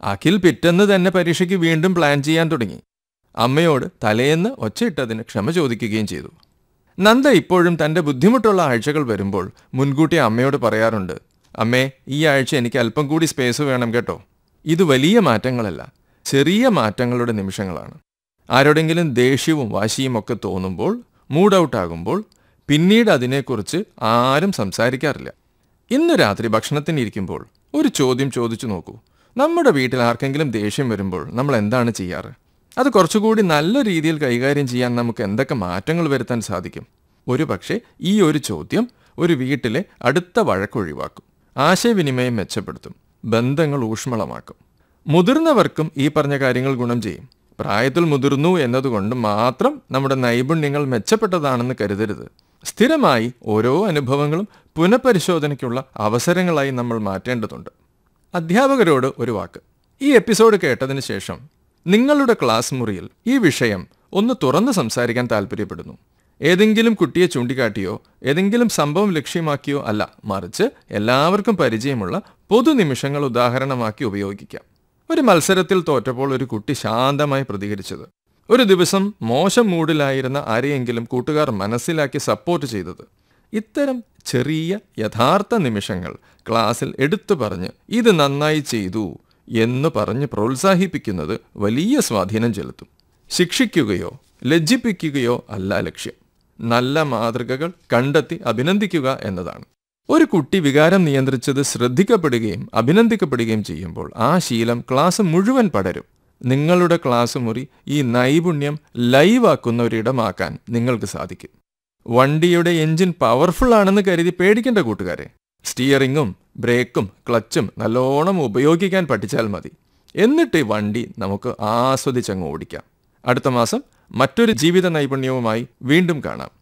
അഖിൽ പിറ്റെന്ന് തന്നെ പരീക്ഷയ്ക്ക് വീണ്ടും പ്ലാൻ ചെയ്യാൻ തുടങ്ങി അമ്മയോട് തലേന്ന് ഒച്ചയിട്ടതിന് ക്ഷമ ചോദിക്കുകയും ചെയ്തു നന്ദ ഇപ്പോഴും തന്റെ ബുദ്ധിമുട്ടുള്ള ആഴ്ചകൾ വരുമ്പോൾ മുൻകൂട്ടി അമ്മയോട് പറയാറുണ്ട് അമ്മേ ഈ ആഴ്ച എനിക്ക് അല്പം കൂടി സ്പേസ് വേണം കേട്ടോ ഇത് വലിയ മാറ്റങ്ങളല്ല ചെറിയ മാറ്റങ്ങളുടെ നിമിഷങ്ങളാണ് ആരോടെങ്കിലും ദേഷ്യവും വാശിയും ഒക്കെ തോന്നുമ്പോൾ മൂഡ് ഔട്ട് ആകുമ്പോൾ പിന്നീട് അതിനെക്കുറിച്ച് ആരും സംസാരിക്കാറില്ല ഇന്ന് രാത്രി ഭക്ഷണത്തിന് ഇരിക്കുമ്പോൾ ഒരു ചോദ്യം ചോദിച്ചു നോക്കൂ നമ്മുടെ വീട്ടിൽ ആർക്കെങ്കിലും ദേഷ്യം വരുമ്പോൾ നമ്മൾ എന്താണ് ചെയ്യാറ് അത് കുറച്ചുകൂടി നല്ല രീതിയിൽ കൈകാര്യം ചെയ്യാൻ നമുക്ക് എന്തൊക്കെ മാറ്റങ്ങൾ വരുത്താൻ സാധിക്കും ഒരു പക്ഷേ ഈ ഒരു ചോദ്യം ഒരു വീട്ടിലെ അടുത്ത വഴക്കൊഴിവാക്കും ആശയവിനിമയം മെച്ചപ്പെടുത്തും ബന്ധങ്ങൾ ഊഷ്മളമാക്കും മുതിർന്നവർക്കും ഈ പറഞ്ഞ കാര്യങ്ങൾ ഗുണം ചെയ്യും പ്രായത്തിൽ മുതിർന്നു എന്നതുകൊണ്ട് മാത്രം നമ്മുടെ നൈപുണ്യങ്ങൾ മെച്ചപ്പെട്ടതാണെന്ന് കരുതരുത് സ്ഥിരമായി ഓരോ അനുഭവങ്ങളും പുനഃപരിശോധനയ്ക്കുള്ള അവസരങ്ങളായി നമ്മൾ മാറ്റേണ്ടതുണ്ട് അധ്യാപകരോട് ഒരു വാക്ക് ഈ എപ്പിസോഡ് കേട്ടതിന് ശേഷം നിങ്ങളുടെ ക്ലാസ് മുറിയിൽ ഈ വിഷയം ഒന്ന് തുറന്ന് സംസാരിക്കാൻ താല്പര്യപ്പെടുന്നു ഏതെങ്കിലും കുട്ടിയെ ചൂണ്ടിക്കാട്ടിയോ ഏതെങ്കിലും സംഭവം ലക്ഷ്യമാക്കിയോ അല്ല മറിച്ച് എല്ലാവർക്കും പരിചയമുള്ള പൊതുനിമിഷങ്ങൾ ഉദാഹരണമാക്കി ഉപയോഗിക്കാം ഒരു മത്സരത്തിൽ തോറ്റപ്പോൾ ഒരു കുട്ടി ശാന്തമായി പ്രതികരിച്ചത് ഒരു ദിവസം മോശം മൂഡിലായിരുന്ന ആരെയെങ്കിലും കൂട്ടുകാർ മനസ്സിലാക്കി സപ്പോർട്ട് ചെയ്തത് ഇത്തരം ചെറിയ യഥാർത്ഥ നിമിഷങ്ങൾ ക്ലാസ്സിൽ എടുത്തു പറഞ്ഞ് ഇത് നന്നായി ചെയ്തു എന്ന് പറഞ്ഞ് പ്രോത്സാഹിപ്പിക്കുന്നത് വലിയ സ്വാധീനം ചെലുത്തും ശിക്ഷിക്കുകയോ ലജ്ജിപ്പിക്കുകയോ അല്ല ലക്ഷ്യം നല്ല മാതൃകകൾ കണ്ടെത്തി അഭിനന്ദിക്കുക എന്നതാണ് ഒരു കുട്ടി വികാരം നിയന്ത്രിച്ചത് ശ്രദ്ധിക്കപ്പെടുകയും അഭിനന്ദിക്കപ്പെടുകയും ചെയ്യുമ്പോൾ ആ ശീലം ക്ലാസ് മുഴുവൻ പടരും നിങ്ങളുടെ ക്ലാസ് മുറി ഈ നൈപുണ്യം ലൈവാക്കുന്ന ഒരിടമാക്കാൻ നിങ്ങൾക്ക് സാധിക്കും വണ്ടിയുടെ എഞ്ചിൻ പവർഫുൾ ആണെന്ന് കരുതി പേടിക്കേണ്ട കൂട്ടുകാരെ സ്റ്റിയറിങ്ങും ബ്രേക്കും ക്ലച്ചും നല്ലോണം ഉപയോഗിക്കാൻ പഠിച്ചാൽ മതി എന്നിട്ട് ഈ വണ്ടി നമുക്ക് ആസ്വദിച്ചങ്ങ് ഓടിക്കാം അടുത്ത മാസം മറ്റൊരു ജീവിത നൈപുണ്യവുമായി വീണ്ടും കാണാം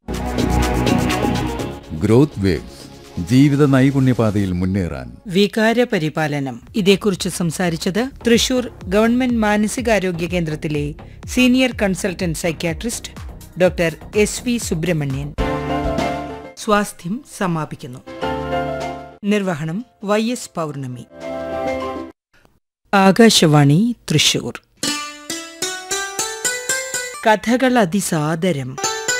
ഗ്രോത്ത് വേവ്സ് ജീവിത നൈപുണ്യപാതയിൽ മുന്നേറാൻ വികാര പരിപാലനം ഇതേക്കുറിച്ച് സംസാരിച്ചത് തൃശൂർ ഗവൺമെന്റ് മാനസികാരോഗ്യ കേന്ദ്രത്തിലെ senior consultant psychiatrist doctor S V Subramanian സ്വാസ്ഥ്യം സമാപിക്കുന്നു നിർവഹണം വൈ എസ് പൗർണമി ആകാശവാണി തൃശൂർ കഥകൾ അതിസാദരം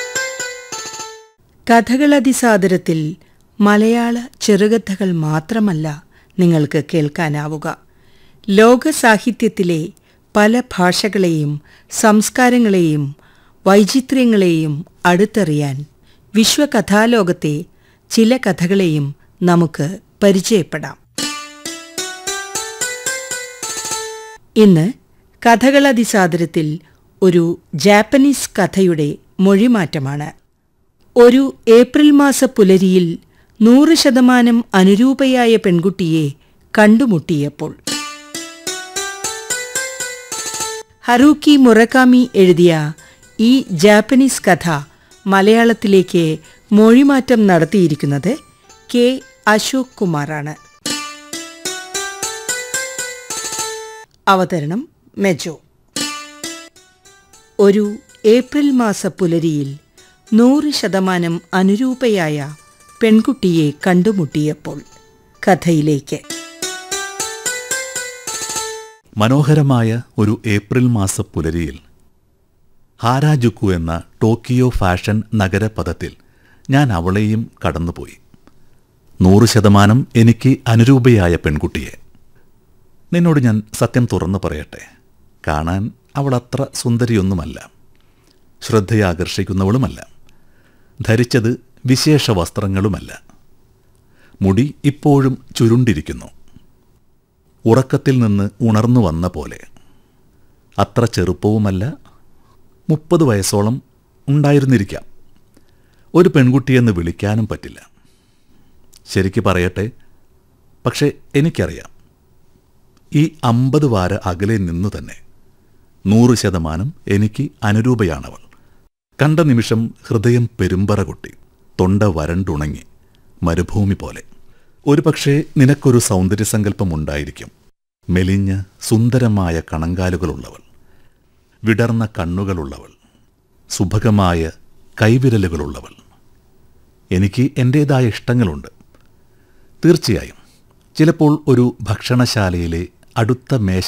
കഥകൾ അതിസാദരത്തിൽ മലയാള ചെറുകഥകൾ മാത്രമല്ല നിങ്ങൾക്ക് കേൾക്കാനാവുക ലോക സാഹിത്യത്തിലെ പല ഭാഷകളെയും സംസ്കാരങ്ങളെയും വൈചിത്ര്യങ്ങളെയും അടുത്തറിയാൻ വിശ്വകഥാലോകത്തെ ചില കഥകളെയും നമുക്ക് പരിചയപ്പെടാം ഇന്ന് കഥകളതിസാദരത്തിൽ ഒരു ജാപ്പനീസ് കഥയുടെ മൊഴിമാറ്റമാണ് ഒരു ഏപ്രിൽ മാസ പുലരിയിൽ നൂറ് ശതമാനം അനുരൂപയായ പെൺകുട്ടിയെ കണ്ടുമുട്ടിയപ്പോൾ ഹറൂക്കി മുറക്കാമി എഴുതിയ ഈ ജാപ്പനീസ് കഥ മലയാളത്തിലേക്ക് മൊഴിമാറ്റം നടത്തിയിരിക്കുന്നത് കെ അശോക് കുമാറാണ് അവതരണം മെജോ ഒരു ഏപ്രിൽ മാസ പുലരിയിൽ നൂറ് ശതമാനം അനുരൂപയായ പെൺകുട്ടിയെ കണ്ടുമുട്ടിയപ്പോൾ കഥയിലേക്ക് മനോഹരമായ ഒരു ഏപ്രിൽ മാസ പുലരിയിൽ ഹാരാജുക്കു എന്ന ടോക്കിയോ ഫാഷൻ നഗരപഥത്തിൽ ഞാൻ അവളെയും കടന്നുപോയി നൂറ് ശതമാനം എനിക്ക് അനുരൂപയായ പെൺകുട്ടിയെ നിന്നോട് ഞാൻ സത്യം തുറന്നു പറയട്ടെ കാണാൻ അവൾ അത്ര സുന്ദരിയൊന്നുമല്ല ശ്രദ്ധയെ ആകർഷിക്കുന്നവളുമല്ല ധരിച്ചത് വിശേഷ വസ്ത്രങ്ങളുമല്ല മുടി ഇപ്പോഴും ചുരുണ്ടിരിക്കുന്നു ഉറക്കത്തിൽ നിന്ന് ഉണർന്നു വന്ന പോലെ അത്ര ചെറുപ്പവുമല്ല മുപ്പത് വയസ്സോളം ഉണ്ടായിരുന്നിരിക്കാം ഒരു പെൺകുട്ടിയെന്ന് വിളിക്കാനും പറ്റില്ല ശരിക്ക് പറയട്ടെ പക്ഷേ എനിക്കറിയാം ഈ അമ്പത് വാര അകലെ നിന്നു തന്നെ നൂറ് ശതമാനം എനിക്ക് അനുരൂപയാണവൾ കണ്ട നിമിഷം ഹൃദയം പെരുമ്പറ കൊട്ടി തൊണ്ട വരണ്ടുണങ്ങി മരുഭൂമി പോലെ ഒരുപക്ഷെ നിനക്കൊരു സൗന്ദര്യസങ്കല്പമുണ്ടായിരിക്കും മെലിഞ്ഞ സുന്ദരമായ കണങ്കാലുകളുള്ളവൾ വിടർന്ന കണ്ണുകളുള്ളവൾ സുഭഗമായ കൈവിരലുകളുള്ളവൾ എനിക്ക് എൻ്റേതായ ഇഷ്ടങ്ങളുണ്ട് തീർച്ചയായും ചിലപ്പോൾ ഒരു ഭക്ഷണശാലയിലെ അടുത്ത മേശ